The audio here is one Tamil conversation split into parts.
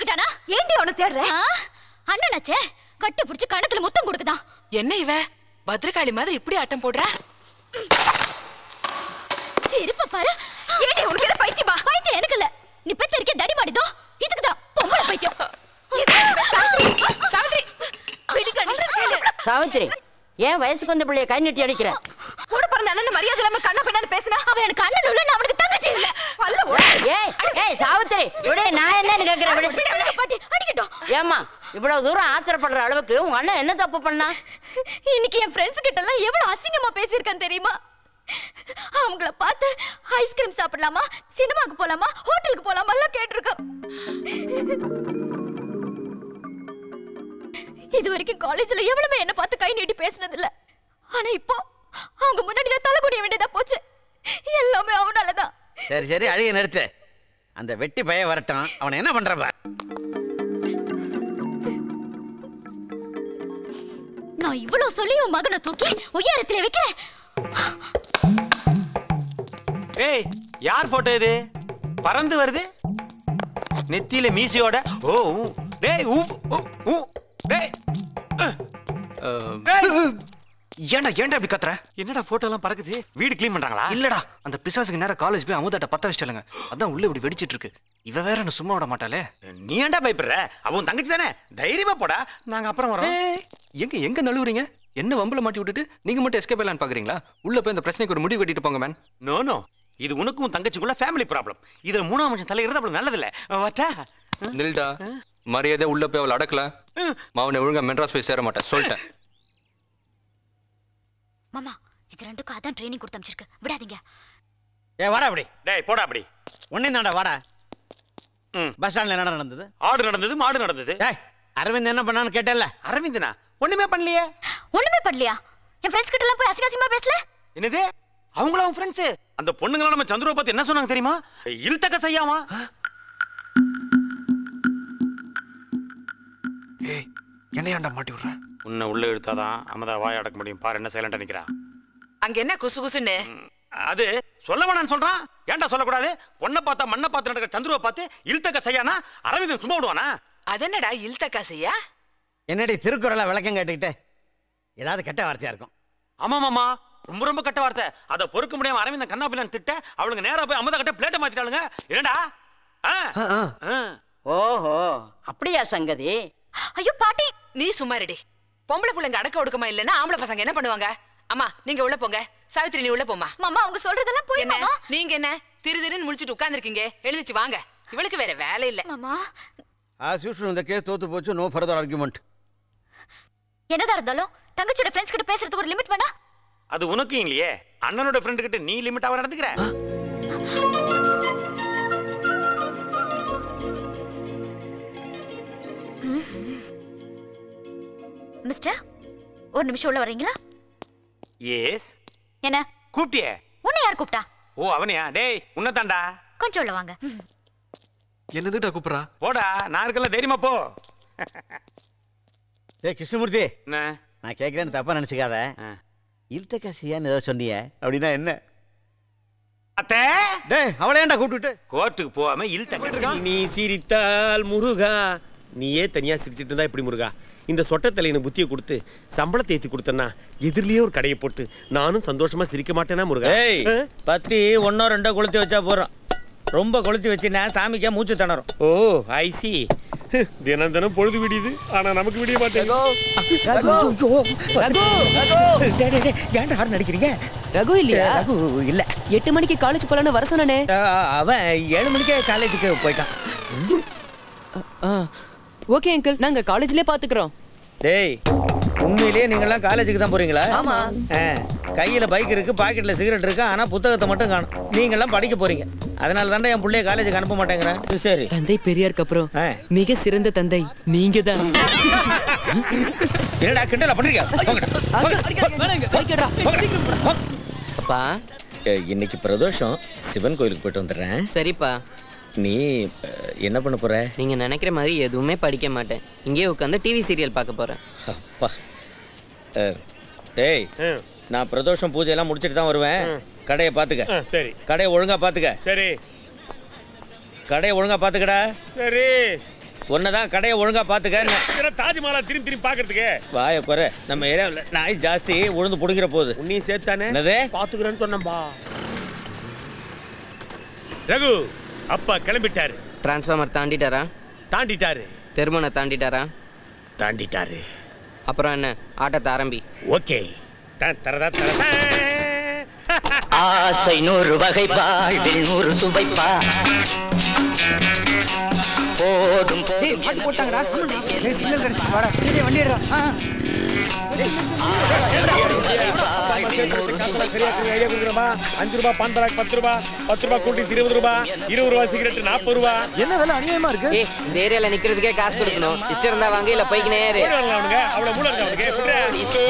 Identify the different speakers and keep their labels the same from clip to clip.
Speaker 1: வந்துட்டானா ஏண்டி அவனை தேடுற அண்ணனாச்சே கட்டி பிடிச்சு கணத்துல முத்தம் கொடுக்குதான்
Speaker 2: என்ன இவ பத்ரகாளி மாதிரி இப்படி ஆட்டம் போடுறா
Speaker 1: சிரிப்ப பாரு ஏண்டி உனக்கு என்ன பைத்தியமா பைத்தியம் எனக்கு இல்ல நீ பெத்த இருக்க தடி மாடிதோ இதுக்கு தான் பொம்பளை பைத்தியம் சாவித்ரி
Speaker 3: சாவித்திரி ஏன் வயசுக்கு வந்த பிள்ளைய கை நீட்டி அடிக்கிற
Speaker 1: கூட பிறந்த அண்ணன் மரியாதை இல்லாம கண்ண பின்னாடி பேசினா அவன் எனக்கு அண்ணன் இல்ல நான் அவனுக்கு தங்கச்சி இல்ல அல்ல
Speaker 3: ஏய் ஏய் சாவித்திரி விடு நான் என்னன்னு கேக்குறேன் விடு
Speaker 1: பாட்டி அடிக்கட்டும்
Speaker 3: ஏம்மா இவ்வளவு தூரம் ஆத்திரப்படுற அளவுக்கு உங்க அண்ணன் என்ன தப்பு பண்ணா
Speaker 1: இன்னைக்கு என் ஃப்ரெண்ட்ஸ் கிட்ட எல்லாம் எவ்வளவு அசிங்கமா பேசியிருக்கேன் தெரியுமா அவங்கள பார்த்து ஐஸ்கிரீம் சாப்பிடலாமா சினிமாக்கு போலாமா ஹோட்டலுக்கு போலாமா எல்லாம் கேட்டிருக்கேன் இது வரைக்கும் காலேஜ்ல எவ்வளவுமே என்ன பார்த்து கை நீட்டி பேசினது இல்ல ஆனா இப்போ அவங்க முன்னாடி நான் தலை குனிய வேண்டியதா போச்சு எல்லாமே அவனாலதான்
Speaker 4: சரி சரி அழுக நிறுத்து அந்த வெட்டி பய வரட்டும் அவனை என்ன பண்ற பார்
Speaker 1: நான் இவ்வளவு சொல்லி உன் மகனை தூக்கி உயரத்துல வைக்கிறேன்
Speaker 5: ஏய் யார் போட்டோ இது பறந்து வருது நெத்தியில மீசியோட ஓ ஊ. டேய் ஊ ஊ, ஊ டேய்
Speaker 6: ஏன்டா ஏன்டா இப்படி கத்துற
Speaker 5: என்னடா போட்டோ எல்லாம் பறக்குது வீடு க்ளீன் பண்றாங்களா
Speaker 6: இல்லடா அந்த பிசாசுக்கு நேரம் காலேஜ் போய் அமுதாட்ட பத்த வச்சிட்டாங்க அதான் உள்ள இப்படி வெடிச்சிட்டு இருக்கு இவ வேற என்ன சும்மா விட மாட்டாளே
Speaker 5: நீ ஏன்டா பயப்படுற அவன் தங்கச்சி தானே தைரியமா போடா நாங்க அப்புறம் வரோம்
Speaker 6: ஏய், எங்க எங்க நழுவுறீங்க என்ன வம்பல மாட்டி விட்டுட்டு நீங்க மட்டும் எஸ்கேப் ஆகலான்னு பாக்குறீங்களா உள்ள போய் இந்த பிரச்சனைக்கு ஒரு முடிவு கட்டிட்டு போங்க மேன்
Speaker 5: நோ நோ இது உனக்கும் தங்கச்சிக்குள்ள ஃபேமிலி ப்ராப்ளம் இதுல மூணாம் மனுஷன் தலையிறது அவ்வளவு நல்லதில்ல வச்சா
Speaker 6: நில்டா மரியாதை உள்ள போய் அவளை அடக்கல மாவனை ஒழுங்கா மெட்ராஸ் போய் சேர மாட்டேன் சொல்லிட்டேன்
Speaker 1: மாமா இது ரெண்டுக்கும் அதான் ட்ரைனிங் கொடுத்து அமைச்சிருக்கு விடாதீங்க
Speaker 4: ஏ வாடா அப்படி
Speaker 5: டேய் போடா அப்படி
Speaker 4: ஒன்னே தாண்டா வாடா
Speaker 5: ம்.
Speaker 4: பஸ் ஸ்டாண்ட்ல என்ன நடந்தது
Speaker 5: ஆடு நடந்தது மாடு நடந்தது
Speaker 4: ஏய் அரவிந்த் என்ன பண்ணான்னு கேட்டல
Speaker 5: அரவிந்தனா ஒண்ணுமே பண்ணலையே
Speaker 1: ஒண்ணுமே பண்ணலையா என் ஃப்ரெண்ட்ஸ் கிட்ட எல்லாம் போய் அசிங்கமா பேசல
Speaker 5: என்னது அவங்கள அவன் ஃப்ரெண்ட்ஸ் அந்த பொண்ணுங்கள நம்ம சந்துருவை பத்தி என்ன சொன்னாங்க தெரியுமா இழுத்தக்க செய்யாமா
Speaker 6: ஏய் என்னையாண்டா மாட்டி விடுற
Speaker 5: உன்னை உள்ள இழுத்தாதான் அமதா வாய் அடக்க முடியும் பாரு என்ன சைலண்டா நிக்கிறா
Speaker 2: அங்க என்ன குசு குசுன்னு
Speaker 5: அது சொல்ல வேணாம்னு சொல்றான் ஏன்டா சொல்லக்கூடாது பொண்ணை பார்த்தா மண்ணை பார்த்து நடக்கிற சந்துருவை பார்த்து இழுத்தக்க செய்யானா அரவிந்தன் சும்மா விடுவானா
Speaker 2: அதென்னடா இல்தக்கா செய்யா
Speaker 4: என்னடி திருக்குறளை விளக்கம் கேட்டுக்கிட்டு ஏதாவது கெட்ட வார்த்தையா இருக்கும்
Speaker 5: ஆமா மாமா ரொம்ப ரொம்ப கட்ட வார்த்தை அதை பொறுக்க முடியாம அரவிந்தன் கண்ணா பிள்ளைன்னு திட்ட அவளுங்க நேரா போய் அமதா கிட்ட பிளேட்டை மாத்திட்டாளுங்க என்னடா ஆ? ஆ.
Speaker 3: ஓஹோ அப்படியா சங்கதி
Speaker 1: ஐயோ பாட்டி
Speaker 2: நீ சும்மா ரெடி பொம்பளை பிள்ளைங்க அடக்க ஒடுக்கமா இல்லைன்னா ஆம்பளை பசங்க என்ன பண்ணுவாங்க அம்மா நீங்க உள்ள போங்க சாவித்திரி நீ உள்ள போமா
Speaker 1: மாமா அவங்க சொல்றதெல்லாம் போய்
Speaker 2: என்ன
Speaker 1: மாமா
Speaker 2: நீங்க என்ன திரு திருன்னு முடிச்சிட்டு உட்கார்ந்திருக்கீங்க எழுதிச்சு வாங்க இவளுக்கு வேற வேலை இல்ல
Speaker 1: மாமா
Speaker 4: ஆஸ் யூஷுவல் இந்த கேஸ் தோத்து போச்சு நோ ஃபர்தர் ஆர்குமெண்ட்
Speaker 1: என்னதான் இருந்தாலும் தங்கச்சியோட ஃப்ரெண்ட்ஸ் கிட்ட பேசுறதுக்கு ஒரு லிமிட் வேணா
Speaker 5: அது உனக்கு இல்லையே அண்ணனோட ஃப்ரெண்டு கிட்ட நீ லிமிட்டாவா நடந்துக்கிற
Speaker 1: மிஸ்டர் ஒரு நிமிஷம் உள்ள வரீங்களா
Speaker 5: எஸ்
Speaker 1: என்ன
Speaker 5: கூப்பிட்டியே
Speaker 1: உன்னை யார் கூப்பிட்டா
Speaker 5: ஓ அவனையா டேய் உன்னை தாண்டா
Speaker 1: கொஞ்சம் உள்ள வாங்க
Speaker 6: என்னதுடா கூப்பிடுறா
Speaker 5: போடா நான் இருக்கல தைரியமா போ
Speaker 4: ஏய் கிருஷ்ணமூர்த்தி
Speaker 5: என்ன
Speaker 4: நான் கேட்குறேன்னு தப்பா நினச்சிக்காத
Speaker 5: ஆ.
Speaker 4: இல்தக்காசியான்னு ஏதோ சொன்னியே அப்படின்னா என்ன
Speaker 5: அத்தை
Speaker 4: டேய் அவளை ஏன்டா கூப்பிட்டுட்டு
Speaker 5: கோர்ட்டுக்கு போகாம இழுத்த
Speaker 7: நீ சிரித்தால் முருகா நீயே தனியா சிரிச்சிட்டு இருந்தா இப்படி முருகா இந்த சொட்ட தலையின புத்தியை கொடுத்து சம்பளத்தை ஏத்தி கொடுத்தனா எதிரிலேயே ஒரு கடையை போட்டு நானும் சந்தோஷமா சிரிக்க மாட்டேனா முருகா
Speaker 8: ஏய்
Speaker 7: ஆ?
Speaker 8: பத்தி ஒன்னோ ரெண்டோ கொளுத்தி வச்சா போறோம் ரொம்ப கொளுத்தி வச்சுனா சாமிக்கே மூச்சு திணறும்
Speaker 7: ஓ ஐ சி தினம் தினம் பொழுது விடியுது ஆனா நமக்கு விடிய மாட்டேங்குது ஏன்டா ஹார்ன் அடிக்கிறீங்க
Speaker 8: ரகு இல்லையா
Speaker 7: ரகு இல்ல
Speaker 8: எட்டு மணிக்கு காலேஜ் போலான்னு வர சொன்னானே
Speaker 7: அவன் ஏழு மணிக்கே காலேஜுக்கு போயிட்டான்
Speaker 8: ஓகே அங்கிள் நாங்க காலேஜ்லயே பாத்துக்கிறோம்
Speaker 7: டேய் உண்மையிலேயே நீங்கெல்லாம் காலேஜுக்கு தான் போறீங்களா
Speaker 8: ஆமா.
Speaker 7: ஆ, கையில பைக் இருக்கு பாக்கெட்ல சிகரெட் இருக்கு ஆனா புத்தகத்தை மட்டும் காணும் நீங்கெல்லாம் படிக்க போறீங்க அதனால தாண்டா என் பிள்ளைய காலேஜுக்கு அனுப்ப மாட்டேங்கிறேன் சரி
Speaker 8: தந்தை பெரியாருக்கு அப்புறம்
Speaker 7: ஆ.
Speaker 8: மிக சிறந்த தந்தை நீங்க தான்
Speaker 7: என்னடா கிண்டல பண்றீங்க போங்கடா.
Speaker 8: அப்பா
Speaker 7: ஏய், இன்னைக்கு பிரதோஷம் சிவன் கோயிலுக்கு போயிட்டு வந்துடுறேன்
Speaker 8: சரிப்பா
Speaker 7: நீ அஹ், என்ன பண்ண போற
Speaker 8: நீங்க நினைக்கிற மாதிரி எதுவுமே படிக்க மாட்டேன் இங்கேயே உட்காந்து டிவி சீரியல் பார்க்க போறேன்
Speaker 7: அப்பா அஹ், டேய் நான் பிரதோஷம் பூஜையெல்லாம் முடிச்சிட்டு தான் வருவேன் கடையை பார்த்துக்க
Speaker 5: சரி
Speaker 7: கடையை ஒழுங்கா பார்த்துக்க
Speaker 5: சரி
Speaker 7: கடையை ஒழுங்கா பார்த்துக்கடா
Speaker 5: சரி
Speaker 8: உன்னதான் கடையை ஒழுங்கா பாத்துக்க
Speaker 7: தாஜ்மஹாலா திரும்பி திரும்பி பாக்குறதுக்கு
Speaker 8: வாய குறை நம்ம ஏரியாவில் நாய் ஜாஸ்தி உழுந்து புடிங்கிற போகுது
Speaker 7: உன்னையும் சேர்த்தானே
Speaker 8: என்னது
Speaker 7: பாத்துக்கிறேன்னு சொன்னம்பா ரகு அப்பா கிளம்பிட்டாரு
Speaker 9: டிரான்ஸ்ஃபார்மர் தாண்டிட்டாரா
Speaker 7: தாண்டிட்டாரு
Speaker 9: தெருமனை தாண்டிட்டாரா
Speaker 7: தாண்டிட்டாரு
Speaker 9: அப்புறம் என்ன ஆட்டத்தை ஆரம்பி
Speaker 7: ஓகே தான் தரதா தரதா
Speaker 3: ஆசை நூறு வகை வாழ்வில் நூறு சுவைப்பா போதும் போதும்
Speaker 10: போட்டாங்கடா சிக்னல் கிடைச்சு வாடா சரி வண்டி எடுறா
Speaker 7: அஞ்சு ரூபாய் பான் பராக் பத்து ரூபாய் பத்து ரூபாய் கூட்டி இருபது ரூபாய் இருபது ரூபாய் சிகரெட் நாற்பது ரூபாய்
Speaker 10: என்ன வேலை அநியாயமா இருக்கு
Speaker 9: ஏய் இந்த ஏரியால நிக்கிறதுக்கே காசு கொடுக்கணும் இஷ்டம் இருந்தா வாங்க இல்ல போய்க்கினே இரு.
Speaker 7: போயிட்டு வரலாம் அவனுங்க அவ்வளவு மூளை இருக்கு அவனுக்கு விட்றா.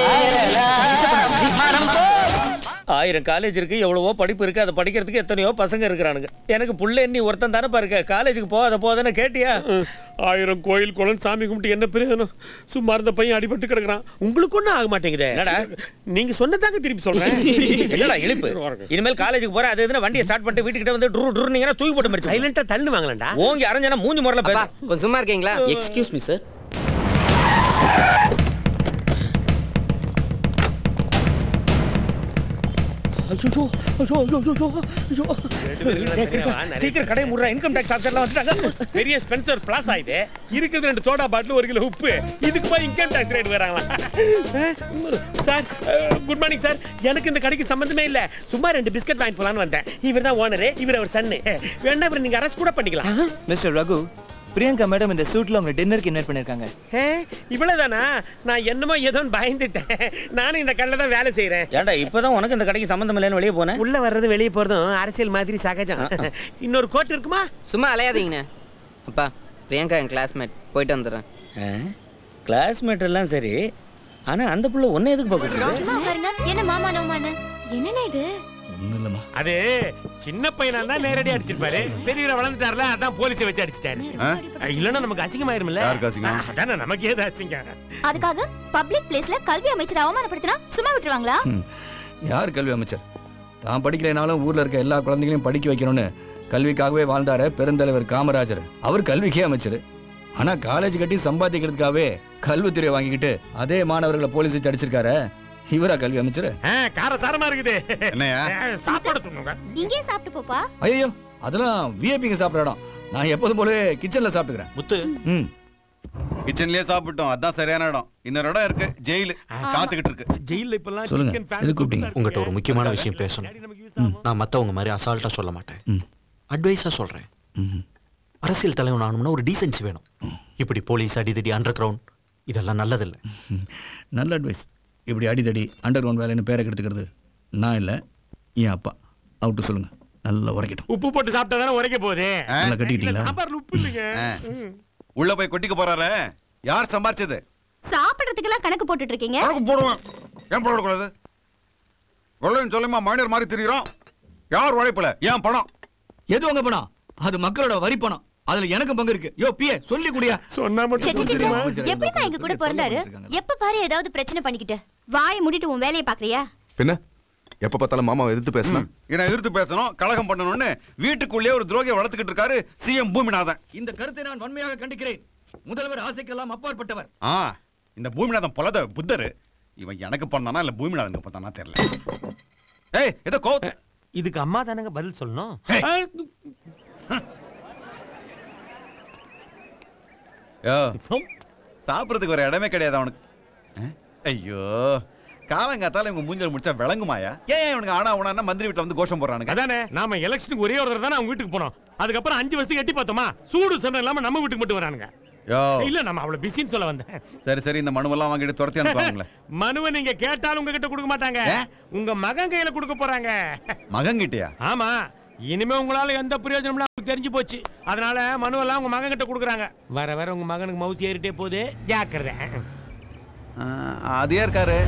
Speaker 8: ஆயிரம் காலேஜ் இருக்கு எவ்வளவோ படிப்பு இருக்கு அதை படிக்கிறதுக்கு எத்தனையோ பசங்க இருக்கிறானுங்க எனக்கு புள்ள நீ ஒருத்தன் தானே பாருக்க காலேஜுக்கு போகாத போதானே கேட்டியா
Speaker 7: ஆயிரம் கோயில் குளம் சாமி கும்பிட்டு என்ன பிரயோஜனம் சும்மா இருந்த பையன் அடிபட்டு கிடக்குறான் உங்களுக்கு ஒண்ணும் ஆக மாட்டேங்குதே
Speaker 8: என்னடா?
Speaker 7: நீங்க சொன்னதாங்க திருப்பி சொல்றேன்
Speaker 8: என்னடா இழிப்பு இனிமேல் காலேஜுக்கு போற அது எதுனா வண்டியை ஸ்டார்ட் பண்ணிட்டு வீட்டுக்கிட்ட வந்து ட்ரு ட்ருன்னீங்கன்னா தூக்கி போட்டு மாதிரி
Speaker 7: சைலண்டா தள்ளு வாங்கலண்டா
Speaker 8: ஓங்கி அரைஞ்சனா மூஞ்சி முறையில
Speaker 9: அப்பா
Speaker 8: பேச
Speaker 9: கொஞ்சம் சும்மா இருக்கீங்களா
Speaker 10: எக்ஸ்கியூஸ் மீ சார்
Speaker 8: ஐயோ ஐயோ ஐயோ ஐயோ ஐயோ டேய், கிறுக்கா, சீக்கிரம் கடையை மூடுறா இன்கம் டேக்ஸ் ஆஃபீஸர்லாம் வந்துட்டாங்க
Speaker 7: பெரிய ஸ்பென்சர் பிளாஸ் ஆயுது இருக்கிறது ரெண்டு சோடா பாட்டில் ஒரு கிலோ உப்பு இதுக்கு போய் இன்கம் டாக்ஸ் ரேட் வராங்களா சார் குட் மார்னிங் சார் எனக்கு இந்த கடைக்கு சம்பந்தமே இல்ல சும்மா ரெண்டு பிஸ்கட் வாங்கிட்டு போலான்னு வந்தேன் இவர் தான் ஓனரு இவர் அவர் சன்னு வேணா இவர் நீங்க அரெஸ்ட் கூட பண்ணிக்கலாம்
Speaker 10: மிஸ்டர் ரகு பிரியங்கா மேடம் இந்த சூட்ல உங்களை டின்னருக்கு இன்வைட் பண்ணிருக்காங்க
Speaker 7: ஏ, இவ்வளவுதானா நான் என்னமோ ஏதோன்னு பயந்துட்டேன் நானும் இந்த கடையில் தான் வேலை செய்றேன்
Speaker 8: ஏன்டா இப்பதான் உனக்கு இந்த கடைக்கு சம்மந்தம் இல்லைன்னு வெளியே போனேன்
Speaker 7: உள்ள வர்றது வெளியே போறதும் அரசியல் மாதிரி சகஜம் இன்னொரு கோட் இருக்குமா
Speaker 9: சும்மா அலையாதீங்கண்ணே அப்பா பிரியங்கா என் கிளாஸ்மேட் போயிட்டு வந்துடுறேன்
Speaker 8: கிளாஸ்மேட் எல்லாம் சரி ஆனா அந்த புள்ள ஒன்ன எதுக்கு பார்க்க
Speaker 1: சும்மா பாருங்க என்ன மாமா நோமானு என்னண்ணே இது
Speaker 6: ஒன்றும் இல்லைம்மா
Speaker 7: அது சின்ன பையனா தான் நேரடியா அடிச்சிருப்பாரு பெரியவரை வளர்ந்துட்டார்ல அதான் போலீஸை வச்சு அடிச்சிட்டாரு இல்லன்னா நமக்கு அசிங்கமாயிரும்ல
Speaker 11: யாருக்கு அசிங்கம்?
Speaker 7: அதானே நமக்கு ஏது அசிங்கம்
Speaker 1: அதுக்காக பப்ளிக் பிளேஸ்ல கல்வி அமைச்சர் அவமானப்படுத்தினா சும்மா விட்டுருவாங்களா
Speaker 6: யார் கல்வி அமைச்சர் தான் படிக்கலைனாலும் ஊர்ல இருக்க எல்லா குழந்தைகளையும் படிக்க வைக்கணும்னு கல்விக்காகவே வாழ்ந்தாரு பெருந்தலைவர் காமராஜர் அவர் கல்விக்கே அமைச்சர் ஆனா காலேஜ் கட்டி சம்பாதிக்கிறதுக்காகவே கல்வித்துறை வாங்கிக்கிட்டு அதே மாணவர்களை போலீஸ் வச்சு அடிச்சிருக்காரு இவரா கல்வி அமைச்சர்
Speaker 7: ஆ, கார சாரமா இருக்குது
Speaker 11: என்னையா
Speaker 7: ஆ, சாப்பாடு துண்ணுங்க
Speaker 1: இங்கே சாப்பிட்டு போப்பா
Speaker 6: ஐயோ அதெல்லாம் விஐபிங்க சாப்பிட்ற இடம் நான் எப்போதும் போல கிச்சன்ல சாப்பிட்டுக்கிறேன்
Speaker 11: முத்து
Speaker 6: ம்
Speaker 11: கிச்சன்லயே சாப்பிட்டோம் அதான் சரியான இடம் இன்னொரு இடம் இருக்கு ஜெயிலு காத்துக்கிட்டு இருக்கு
Speaker 7: ஜெயில்ல இப்பெல்லாம்
Speaker 6: சொல்லுங்க.
Speaker 7: chicken fan
Speaker 6: எதுக்கு கூப்பிட்டீங்க?
Speaker 7: இருக்கு.
Speaker 12: உங்கள்கிட்ட ஒரு முக்கியமான விஷயம்
Speaker 7: Daddy
Speaker 12: பேசணும்.
Speaker 7: நமக்கு use ஆகும்.
Speaker 12: நான் மத்தவங்க மாதிரி அசால்ட்டா சொல்ல மாட்டேன்
Speaker 6: ம்.
Speaker 12: அட்வைஸா சொல்றேன்
Speaker 6: ம்.
Speaker 12: அரசியல் தலைவன் ஆகணும்னா ஒரு டீசென்சி வேணும் இப்படி போலீஸ் அடிதடி அண்டர் கிரவுண்ட் இதெல்லாம் நல்லதில்லை
Speaker 6: நல்ல அட்வைஸ் இப்படி அடிதடி அண்டர் கிரவுண்ட் வேலைன்னு பேரை கெடுத்துக்கிறது நான் இல்லை என் அப்பா அவுட்டு சொல்லுங்க நல்லா உரைக்கட்டும்
Speaker 7: உப்பு போட்டு சாப்பிட்டா தானே உரைக்க போகுது
Speaker 6: நல்லா
Speaker 7: இல்ல,
Speaker 6: கட்டிக்கிட்டீங்களா
Speaker 7: சாம்பார்ல உப்பு இல்லைங்க
Speaker 11: ஆ. உள்ள போய் கொட்டிக்க போறாரு யார் சம்பாரிச்சது
Speaker 1: சாப்பிடுறதுக்கெல்லாம் கணக்கு போட்டுட்டு இருக்கீங்க
Speaker 11: கணக்கு போடுவேன் ஏன் போடக்கூடாது வெள்ளையும் சொல்லுமா மைனர் மாதிரி தெரியுறோம் யார் உழைப்புல ஏன் பணம்
Speaker 6: எது உங்க பணம் அது மக்களோட வரி பணம் அதுல எனக்கு பங்கு இருக்கு யோ பிஏ சொல்லி குடியா
Speaker 7: சொன்னா
Speaker 1: சே,
Speaker 7: மட்டும்
Speaker 1: சே, சே, சே.
Speaker 7: தெரியுமா
Speaker 1: எப்படிப்பா எங்க கூட பிறந்தாரு எப்ப பாரு ஏதாவது பிரச்சனை பண்ணிக்கிட்டு வாயை மூடிட்டு உன் வேலையை பாக்குறியா
Speaker 11: பின்ன எப்ப பார்த்தாலும் மாமாவை எதிர்த்து பேசணும் என்ன எதிர்த்து பேசணும் கலகம் பண்ணணும்னு வீட்டுக்குள்ளேயே ஒரு துரோகியை வளர்த்துக்கிட்டு இருக்காரு சிஎம் பூமிநாதன்
Speaker 6: இந்த கருத்தை நான் வன்மையாக கண்டிக்கிறேன் முதல்வர் ஆசைக்கெல்லாம் அப்பாற்பட்டவர்
Speaker 11: ஆ இந்த பூமிநாதன் பொலத புத்தர் இவன் எனக்கு பண்ணானா இல்ல பூமிநாதனுக்கு பண்ணானா தெரியல ஏய் ஏதோ கோ
Speaker 7: இதுக்கு அம்மா தானங்க பதில் சொல்லணும்
Speaker 11: யோ சாப்பிட்றதுக்கு ஒரு இடமே கிடையாது அவனுக்கு அஹ், ஐயோ காலங்காத்தால இவங்க மூஞ்சல் முடிச்சா விளங்குமாயா ஏன் இவனுக்கு ஆனா உனா மந்திரி வீட்டுல வந்து கோஷம் போடுறானுங்க
Speaker 7: அதானே நாம எலெக்ஷனுக்கு ஒரே ஒரு தடவை தானே அவங்க வீட்டுக்கு போனோம் அதுக்கப்புறம் அஞ்சு வருஷத்துக்கு எட்டி பார்த்தோமா சூடு சண்டை இல்லாம நம்ம வீட்டுக்கு மட்டும் வரானுங்க
Speaker 11: யோ
Speaker 7: இல்ல நம்ம அவ்வளவு பிஸின்னு சொல்ல வந்தேன்
Speaker 11: சரி சரி இந்த மனுவெல்லாம் வாங்கிட்டு துரத்தி அனுப்புவாங்களே
Speaker 7: மனுவை நீங்க கேட்டாலும் உங்ககிட்ட கொடுக்க மாட்டாங்க உங்க மகன் கையில கொடுக்க போறாங்க
Speaker 11: மகன்கிட்டயா
Speaker 7: ஆமா இனிமே உங்களால எந்த பிரயோஜனமும் அவங்களுக்கு தெரிஞ்சு போச்சு அதனால மனுவெல்லாம் உங்க மகன் கிட்ட கொடுக்குறாங்க வர வர உங்க மகனுக்கு மவுசி ஏறிட்டே போகுது ஜாக்கிரதை
Speaker 11: ஆஹ், அதே இருக்காரு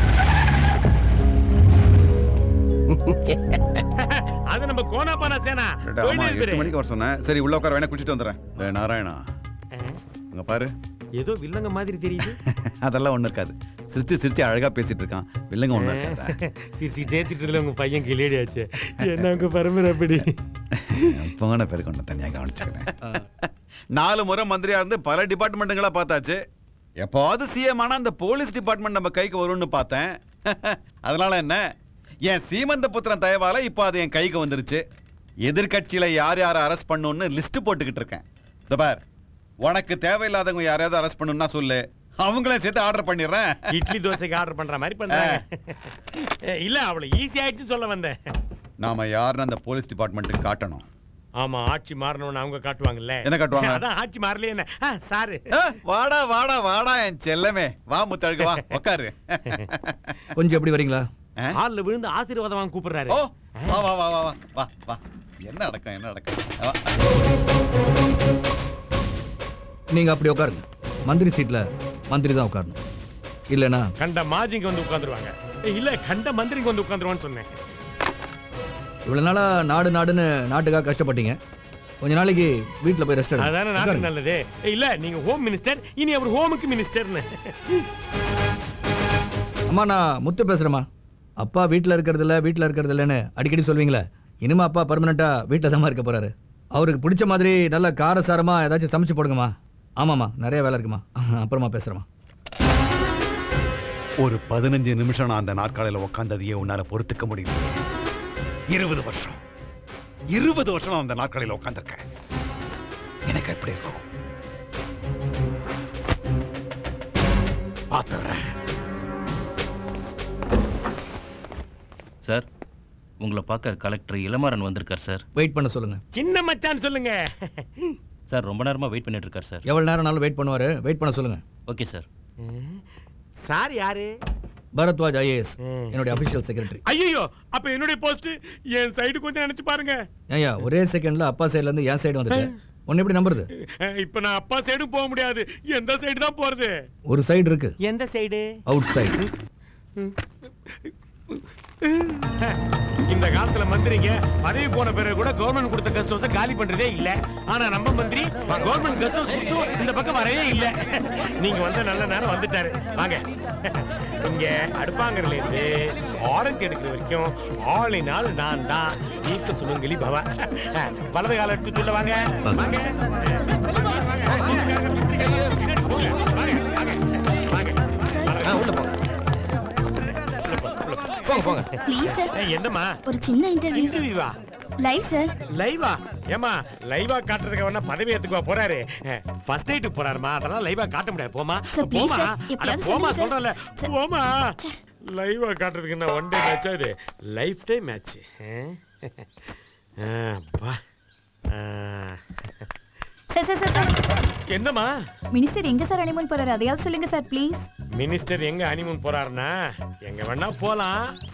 Speaker 7: அது நம்ம கோனாபானா சேனா
Speaker 11: ஆமா
Speaker 7: போயிட்டே
Speaker 11: எட்டு
Speaker 7: இருக்கு
Speaker 11: மணிக்கு வர சொன்னேன் சரி உள்ள உட்கார வேணா குளிச்சுட்டு வந்துடுறேன் டேய், நாராயணா அங்க பாரு
Speaker 7: ஏதோ வில்லங்க மாதிரி தெரியுது
Speaker 11: அதெல்லாம் ஒண்ணு இருக்காது சிரிச்சு சிரிச்சு அழகா பேசிட்டு இருக்கான் வில்லங்க ஒண்ணு இருக்காது
Speaker 7: சிரிச்சுட்டே திட்டதுல உங்க பையன் கிளேடி ஆச்சு என்ன உங்க பரம்பரை அப்படி
Speaker 11: போன பேருக்கு ஒண்ணு தனியா கவனிச்சுக்கிறேன் நாலு முறை மந்திரியா இருந்து பல டிபார்ட்மெண்ட்டுங்களா பார்த்தாச்சு எப்போது சிஎம் ஆனா அந்த போலீஸ் டிபார்ட்மெண்ட் நம்ம கைக்கு வரும்னு பார்த்தேன் அதனால என்ன என் சீமந்த புத்திரன் தயவால இப்போ அது என் கைக்கு வந்துருச்சு எதிர்க்கட்சியில யார் யாரை அரெஸ்ட் பண்ணணும்னு லிஸ்ட் போட்டுக்கிட்டு இருக்கேன் இந்த பார் உனக்கு தேவையில்லாதவங்க யாரையாவது அரெஸ்ட் பண்ணணும்னா சொல்லு அவங்களையும் சேர்த்து ஆர்டர் பண்ணிடுறேன்
Speaker 7: இட்லி தோசைக்கு ஆர்டர் பண்ற மாதிரி பண்றாங்க இல்ல அவ்வளவு ஈஸி ஆயிடுச்சு சொல்ல வந்தேன்
Speaker 11: நாம யாருன்னு அந்த போலீஸ் டிபார்ட்மெண்ட்டுக்கு காட்டணும்
Speaker 7: ஆமா ஆட்சி மாறணும்னு அவங்க காட்டுவாங்கல்ல
Speaker 11: என்ன காட்டுவாங்க?
Speaker 7: அதான் ஆட்சி மாறலையே என்ன ஆ, சாரு
Speaker 11: வாடா வாடா வாடா என் செல்லமே வா முத்தழகு வா உட்காரு
Speaker 6: கொஞ்சம் எப்படி வரீங்களா
Speaker 7: ஹால்ல விழுந்து ஆசீர்வாதம் வாங்க கூப்பிடுறாரு
Speaker 11: ஓ வா வா வா வா வா வா வா என்ன அடக்கம் என்ன அடக்கம் வா.
Speaker 6: நீங்க அப்படி உட்காருங்க மந்திரி சீட்ல மந்திரி தான் உட்காரணும் இல்லைன்னா
Speaker 7: கண்ட மாஜிங்க வந்து உட்காந்துருவாங்க இல்ல கண்ட மந்திரிங்க வந்து உட்காந்துருவான்னு சொன்னேன்
Speaker 6: இவ்வளவு நாளா நாடு நாடுன்னு நாட்டுக்காக கஷ்டப்பட்டீங்க கொஞ்ச நாளைக்கு வீட்ல போய் ரெஸ்ட்
Speaker 7: அதானே நாட்டு நல்லது இல்ல நீங்க ஹோம் மினிஸ்டர் இனி அவர் ஹோமுக்கு மினிஸ்டர்னு
Speaker 6: அம்மா நான் முத்து பேசுறேம்மா அப்பா வீட்டில் இருக்கிறது இல்ல வீட்டில் இருக்கிறது இல்லைன்னு அடிக்கடி சொல்வீங்களே இனிமே அப்பா பர்மனெண்ட்டா வீட்டில் தான் இருக்க போறாரு அவருக்கு பிடிச்ச மாதிரி நல்ல காரசாரமா ஏதாச்சும் சமைச்சு போடுங்கம்மா ஆமாம்மா நிறைய வேலை இருக்குமா அப்புறமா பேசுறேம்மா
Speaker 11: ஒரு பதினஞ்சு நிமிஷம் நான் அந்த நாற்காலியில் உட்காந்ததையே உன்னால பொறுத்துக்க முடியல இருபது வருஷம் இருபது வருஷம் நான் அந்த நாற்காலியில் உட்காந்துருக்கேன் எனக்கு எப்படி இருக்கும் பார்த்துறேன்
Speaker 13: சார் உங்களை பார்க்க கலெக்டர் இளமாறன் வந்திருக்கார் சார்
Speaker 6: வெயிட் பண்ண சொல்லுங்க
Speaker 7: சின்ன மச்சான் சொல்லுங்க
Speaker 13: சார் ரொம்ப நேரமா வெயிட் பண்ணிட்டு இருக்கார் சார்
Speaker 6: எவ்வளவு நேரம்னாலும் வெயிட் பண்ணுவாரு வெயிட் பண்ண சொல்லுங்க
Speaker 13: ஓகே சார்
Speaker 7: சார் யாரு
Speaker 6: பரத்வாஜ் ஐஏஎஸ் என்னுடைய அபிஷியல் செக்ரட்டரி
Speaker 7: ஐயோ அப்ப என்னுடைய போஸ்ட் என் சைடு கொஞ்சம் நினைச்சு பாருங்க
Speaker 6: ஏய்யா ஒரே செகண்ட்ல அப்பா சைடுல இருந்து என் சைடு வந்துட்டு உன்னை எப்படி நம்புறது
Speaker 7: அஹ், இப்ப நான் அப்பா சைடும் போக முடியாது எந்த சைடு தான் போறது
Speaker 6: ஒரு சைடு இருக்கு
Speaker 7: எந்த சைடு
Speaker 6: அவுட் சைடு
Speaker 7: இந்த காலத்துல மந்திரிங்க பதவி போன பிறகு கூட கவர்மெண்ட் கொடுத்த கெஸ்ட் ஹவுஸ் காலி பண்றதே இல்ல ஆனா நம்ம மந்திரி கவர்மெண்ட் கெஸ்ட் ஹவுஸ் கொடுத்து இந்த பக்கம் வரவே இல்ல நீங்க வந்த நல்ல நேரம் வந்துட்டாரு வாங்க இங்க அடுப்பாங்கறல இருந்து ஆரஞ்சு எடுக்கிற வரைக்கும் ஆளினால் நான் தான் ஈக்க சுமங்கலி பவா வலது கால எடுத்து சொல்ல வாங்க வாங்க
Speaker 2: போங்க போங்க
Speaker 1: ப்ளீஸ் சார்
Speaker 7: ஏய், என்னம்மா
Speaker 1: ஒரு சின்ன இன்டர்வியூ
Speaker 7: இன்டர்வியூவா
Speaker 1: லைவ் சார்
Speaker 7: லைவா ஏமா லைவா காட்டுறதுக்கு வேணா பதவி ஏத்துக்குவா போறாரு ஃபர்ஸ்ட் நைட்டுக்கு போறாருமா அதெல்லாம் லைவா காட்ட முடியாது போமா
Speaker 1: Sir, please,
Speaker 7: போமா
Speaker 1: sir.
Speaker 7: அட
Speaker 1: எப்படியாவது
Speaker 7: போமா
Speaker 1: சொல்லுங்க, sir.
Speaker 7: சொல்றல போமா லைவா காட்டுறதுக்கு என்ன ஒன் டே மேட்ச் இது லைஃப் டைம் மேட்ச் பா
Speaker 14: சார் சார் சார் சார்
Speaker 7: என்னம்மா
Speaker 14: மினிஸ்டர் எங்க சார் ஹனிமூன் போறாரு அதையாவது சொல்லுங்க சார் ப்ளீஸ்
Speaker 7: மினிஸ்டர் எங்க ஹனிமூன் போறாருன்னா எங்க வேணா போலாம்